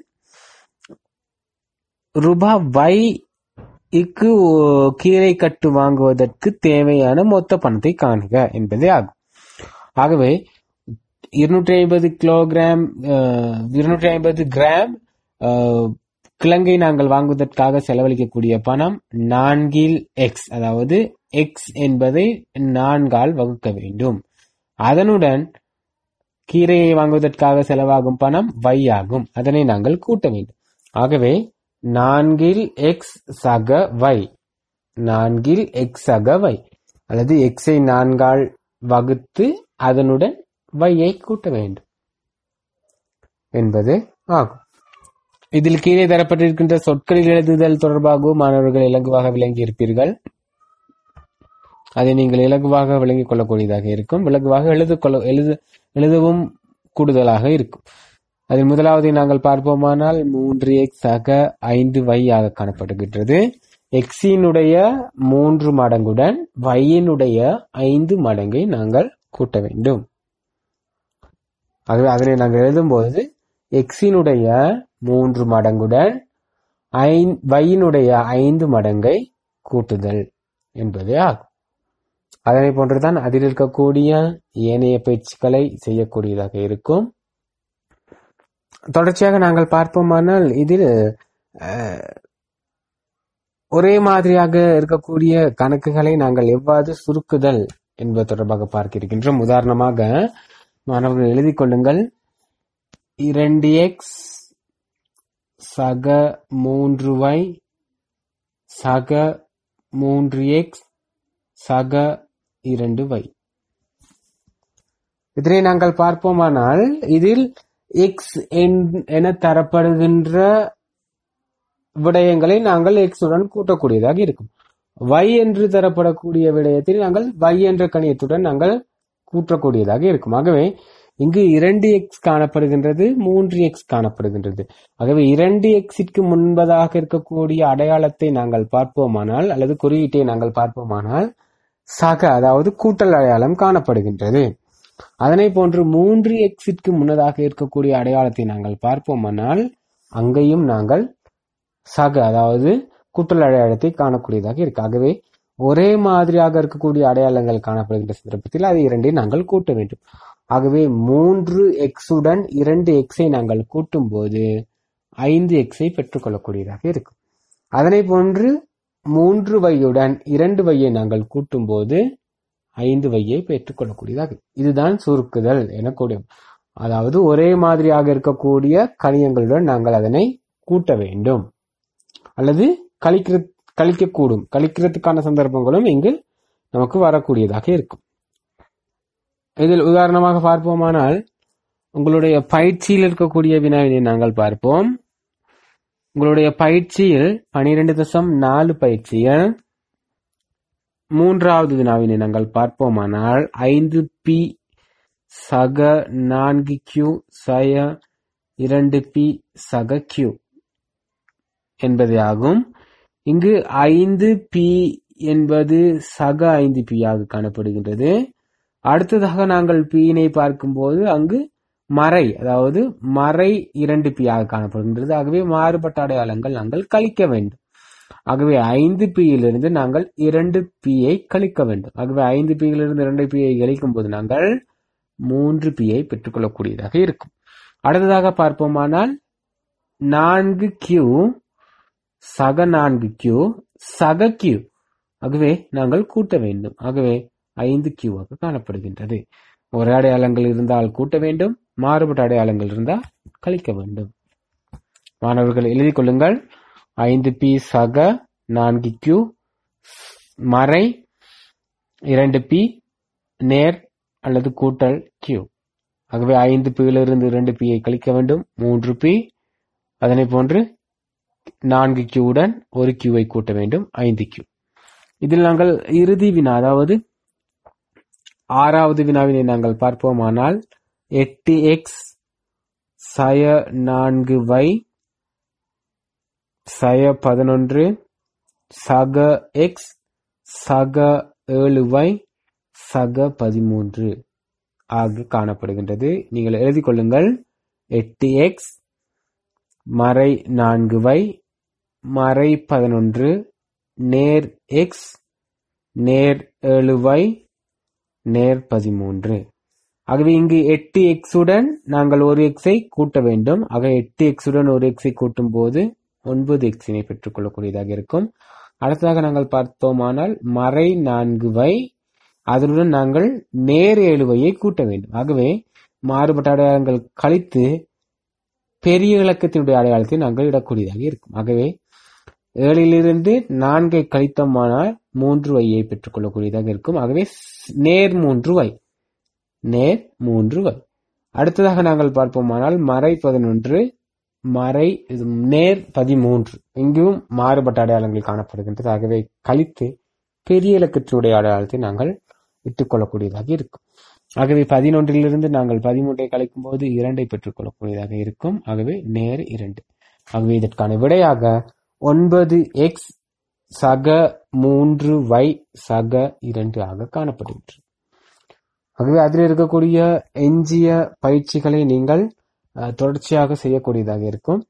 ரூபா வைக்கு கீரை கட்டு வாங்குவதற்கு தேவையான மொத்த பணத்தை காண்க என்பதே ஆகும் ஆகவே இருநூற்றி ஐம்பது கிலோகிராம் இருநூற்றி ஐம்பது கிராம் அஹ், கிழங்கை நாங்கள் வாங்குவதற்காக செலவழிக்கக்கூடிய பணம் நான்கில் எக்ஸ் அதாவது எக்ஸ் என்பதை நான்கால் வகுக்க வேண்டும் அதனுடன் கீரையை வாங்குவதற்காக செலவாகும் பணம் y ஆகும் அதனை நாங்கள் கூட்ட வேண்டும் ஆகவே நான்கில் எக்ஸ் சக y நான்கில் எக்ஸ் சக y அல்லது எக்ஸை நான்கால் வகுத்து அதனுடன் y-ஐ கூட்ட வேண்டும் என்பது ஆகும் இதில் கீழே தரப்பட்டிருக்கின்ற சொற்களில் எழுதுதல் தொடர்பாகவும் மாணவர்கள் இலகுவாக விளங்கி இருப்பீர்கள் அதை நீங்கள் இலகுவாக விளங்கிக் கொள்ளக்கூடியதாக இருக்கும் இலகுவாக எழுது கொள்ள எழுது எழுதவும் கூடுதலாக இருக்கும் அதில் முதலாவதை நாங்கள் பார்ப்போமானால் மூன்று எக்ஸ் ஆக ஐந்து y ஆக காணப்படுகின்றது எக்ஸினுடைய மூன்று மடங்குடன் வையினுடைய ஐந்து மடங்கை நாங்கள் கூட்ட வேண்டும் ஆகவே அதனை நாங்கள் எழுதும்போது எக்ஸினுடைய மூன்று மடங்குடன் ஐந் வையினுடைய ஐந்து மடங்கை கூட்டுதல் என்பதே ஆகும் அதனை போன்றுதான் அதில் இருக்கக்கூடிய ஏனைய பயிற்சிகளை செய்யக்கூடியதாக இருக்கும் தொடர்ச்சியாக நாங்கள் பார்ப்போமானால் இதில் அஹ், ஒரே மாதிரியாக இருக்கக்கூடிய கணக்குகளை நாங்கள் எவ்வாறு சுருக்குதல் என்பது தொடர்பாக பார்க்க இருக்கின்றோம் உதாரணமாக மாணவர்கள் எழுதிக் கொள்ளுங்கள் இரண்டு எக்ஸ் சக மூன்று y சக மூன்று எக்ஸ் சக இரண்டு y இதனை நாங்கள் பார்ப்போமானால் இதில் எக்ஸ் என தரப்படுகின்ற விடயங்களை நாங்கள் எக்ஸ் உடன் கூட்டக்கூடியதாக இருக்கும் y என்று தரப்படக்கூடிய விடயத்தில் நாங்கள் y என்ற கணியத்துடன் நாங்கள் கூட்டக்கூடியதாக இருக்கும் ஆகவே இங்கு இரண்டு எக்ஸ் காணப்படுகின்றது மூன்று எக்ஸ் காணப்படுகின்றது ஆகவே இரண்டு எக்ஸிற்கு முன்பதாக இருக்கக்கூடிய அடையாளத்தை நாங்கள் பார்ப்போமானால் அல்லது குறியீட்டை நாங்கள் பார்ப்போமானால் சக அதாவது கூட்டல் அடையாளம் காணப்படுகின்றது அதனை போன்று மூன்று எக்ஸிற்கு முன்னதாக இருக்கக்கூடிய அடையாளத்தை நாங்கள் பார்ப்போமானால் அங்கேயும் நாங்கள் சக அதாவது கூட்டல் அடையாளத்தை காணக்கூடியதாக இருக்கு ஆகவே ஒரே மாதிரியாக இருக்கக்கூடிய அடையாளங்கள் காணப்படுகின்ற சந்தர்ப்பத்தில் அது இரண்டை நாங்கள் கூட்ட வேண்டும் ஆகவே மூன்று எக்ஸுடன் இரண்டு எக்ஸை நாங்கள் கூட்டும் போது ஐந்து எக்ஸை பெற்றுக்கொள்ளக்கூடியதாக இருக்கும் அதனை போன்று மூன்று வையுடன் இரண்டு வையை நாங்கள் கூட்டும் போது ஐந்து வையை பெற்றுக்கொள்ளக்கூடியதாக இதுதான் சுருக்குதல் எனக்கூடிய அதாவது ஒரே மாதிரியாக இருக்கக்கூடிய கணியங்களுடன் நாங்கள் அதனை கூட்ட வேண்டும் அல்லது கழிக்கிற கழிக்கக்கூடும் கழிக்கிறதுக்கான சந்தர்ப்பங்களும் இங்கு நமக்கு வரக்கூடியதாக இருக்கும் இதில் உதாரணமாக பார்ப்போமானால் உங்களுடைய பயிற்சியில் இருக்கக்கூடிய வினாவினை நாங்கள் பார்ப்போம் உங்களுடைய பயிற்சியில் பனிரெண்டு தசம் நாலு பயிற்சியில் மூன்றாவது வினாவினை நாங்கள் பார்ப்போமானால் ஐந்து பி சக நான்கு கியூ சய இரண்டு பி சக கியூ என்பது ஆகும் இங்கு ஐந்து பி என்பது சக ஐந்து பி ஆக காணப்படுகின்றது அடுத்ததாக நாங்கள் பீனை பார்க்கும்போது அங்கு மறை அதாவது மறை இரண்டு பி ஆக காணப்படுகின்றது ஆகவே மாறுபட்ட அடையாளங்கள் நாங்கள் கழிக்க வேண்டும் ஆகவே ஐந்து பியிலிருந்து நாங்கள் இரண்டு பியை கழிக்க வேண்டும் ஆகவே ஐந்து பியிலிருந்து இரண்டு பியை கழிக்கும் போது நாங்கள் மூன்று பியை பெற்றுக்கொள்ளக்கூடியதாக இருக்கும் அடுத்ததாக பார்ப்போமானால் நான்கு கியூ சக நான்கு கியூ சக கியூ ஆகவே நாங்கள் கூட்ட வேண்டும் ஆகவே ஐந்து கியூவாக காணப்படுகின்றது ஒரு அடையாளங்கள் இருந்தால் கூட்ட வேண்டும் மாறுபட்ட அடையாளங்கள் இருந்தால் கழிக்க வேண்டும் மாணவர்கள் எழுதிக் கொள்ளுங்கள் ஐந்து பி சக நான்கு கியூ மறை இரண்டு பி நேர் அல்லது கூட்டல் கியூ ஆகவே ஐந்து பியிலிருந்து இரண்டு பியை கழிக்க வேண்டும் மூன்று பி அதனை போன்று நான்கு கியூவுடன் ஒரு கியூவை கூட்ட வேண்டும் ஐந்து கியூ இதில் நாங்கள் இறுதி வினா அதாவது ஆறாவது வினாவினை நாங்கள் பார்ப்போமானால் எட்டு எக்ஸ் சய நான்கு வை சய பதினொன்று சக எக்ஸ் சக ஏழு வை சக பதிமூன்று ஆக காணப்படுகின்றது நீங்கள் எழுதிக் கொள்ளுங்கள் எட்டு எக்ஸ் மறை நான்கு வை மறை பதினொன்று நேர் எக்ஸ் நேர் ஏழு வை நேர் பதிமூன்று ஆகவே இங்கு எட்டு எக்ஸுடன் நாங்கள் ஒரு எக்ஸை கூட்ட வேண்டும் ஆக எட்டு எக்ஸுடன் ஒரு எக்ஸை கூட்டும் போது ஒன்பது எக்ஸினை பெற்றுக்கொள்ளக்கூடியதாக இருக்கும் அடுத்ததாக நாங்கள் பார்த்தோமானால் மறை நான்கு வை அதனுடன் நாங்கள் நேர் ஏழு வையை கூட்ட வேண்டும் ஆகவே மாறுபட்ட அடையாளங்கள் கழித்து பெரிய இலக்கத்தினுடைய அடையாளத்தை நாங்கள் இடக்கூடியதாக இருக்கும் ஆகவே ஏழிலிருந்து நான்கை கழித்தோமானால் மூன்று வையை பெற்றுக்கொள்ளக்கூடியதாக இருக்கும் ஆகவே நேர் மூன்று வை நேர் மூன்று வை அடுத்ததாக நாங்கள் பார்ப்போமானால் மறை பதினொன்று மறை இது நேர் பதிமூன்று இங்கும் மாறுபட்ட அடையாளங்கள் காணப்படுகின்றது ஆகவே கழித்து பெரிய இலக்கத்தினுடைய அடையாளத்தை நாங்கள் இட்டுக்கொள்ளக்கூடியதாக இருக்கும் ஆகவே பதினொன்றிலிருந்து நாங்கள் பதிமூன்றை கழிக்கும் போது இரண்டை பெற்றுக்கொள்ளக்கூடியதாக இருக்கும் ஆகவே நேர் இரண்டு ஆகவே இதற்கான விடையாக ஒன்பது எக்ஸ் சக மூன்று வை சக இரண்டு ஆக காணப்படுகின்றது ஆகவே அதில் இருக்கக்கூடிய எஞ்சிய பயிற்சிகளை நீங்கள் அஹ், தொடர்ச்சியாக செய்யக்கூடியதாக இருக்கும்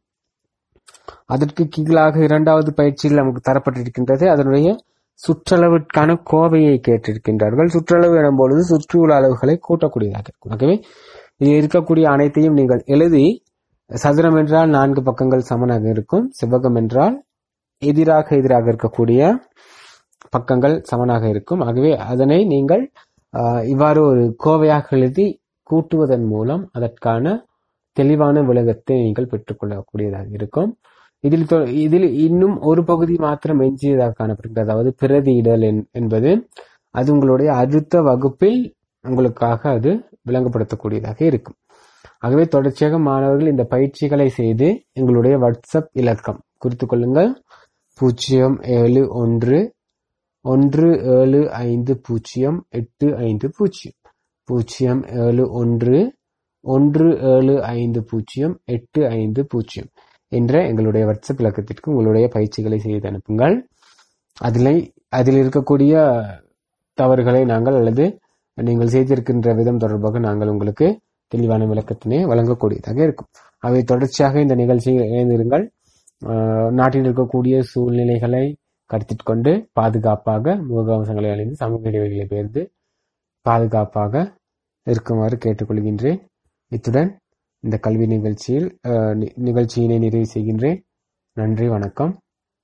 அதற்கு கீழாக இரண்டாவது பயிற்சியில் நமக்கு தரப்பட்டிருக்கின்றது அதனுடைய சுற்றளவிற்கான கோவையை கேட்டிருக்கின்றார்கள் சுற்றளவு எனும் பொழுது சுற்றியுள்ள அளவுகளை கூட்டக்கூடியதாக இருக்கும் ஆகவே இதில் இருக்கக்கூடிய அனைத்தையும் நீங்கள் எழுதி சதுரம் என்றால் நான்கு பக்கங்கள் சமனாக இருக்கும் செவ்வகம் என்றால் எதிராக எதிராக இருக்கக்கூடிய பக்கங்கள் சமனாக இருக்கும் ஆகவே அதனை நீங்கள் ஆஹ், இவ்வாறு ஒரு கோவையாக எழுதி கூட்டுவதன் மூலம் அதற்கான தெளிவான விளக்கத்தை நீங்கள் பெற்றுக்கொள்ளக்கூடியதாக இருக்கும் இதில் தொ- இதில் இன்னும் ஒரு பகுதி மாத்திரம் எஞ்சியதாக காணப்படுகிறது அதாவது பிரதியிடல் என்- என்பது அது உங்களுடைய அடுத்த வகுப்பில் உங்களுக்காக அது விளங்கப்படுத்தக்கூடியதாக இருக்கும் ஆகவே தொடர்ச்சியாக மாணவர்கள் இந்த பயிற்சிகளை செய்து எங்களுடைய வாட்ஸ்அப் இலக்கம் குறித்துக் கொள்ளுங்கள் பூஜ்ஜியம் ஏழு ஒன்று ஒன்று ஏழு ஐந்து பூஜ்ஜியம் எட்டு ஐந்து பூஜ்ஜியம் பூஜ்ஜியம் ஏழு ஒன்று ஒன்று ஏழு ஐந்து பூஜ்ஜியம் எட்டு ஐந்து பூஜ்ஜியம் என்ற எங்களுடைய வாட்ஸ்அப் இலக்கத்திற்கு உங்களுடைய பயிற்சிகளை செய்து அனுப்புங்கள் அதில் அதில் இருக்கக்கூடிய தவறுகளை நாங்கள் அல்லது நீங்கள் செய்திருக்கின்ற விதம் தொடர்பாக நாங்கள் உங்களுக்கு தெளிவான விளக்கத்தினை வழங்கக்கூடியதாக இருக்கும் அவை தொடர்ச்சியாக இந்த நிகழ்ச்சியில் இணைந்திருங்கள் ஆஹ் நாட்டில் இருக்கக்கூடிய சூழ்நிலைகளை கருத்தில் கொண்டு பாதுகாப்பாக முகக்கவசங்களை அணிந்து சமூக இடைவெளிகளை பேர்ந்து பாதுகாப்பாக இருக்குமாறு கேட்டுக்கொள்கின்றேன் இத்துடன் இந்த கல்வி நிகழ்ச்சியில் ஆஹ் நி- நிகழ்ச்சியினை நிறைவு செய்கின்றேன் நன்றி வணக்கம்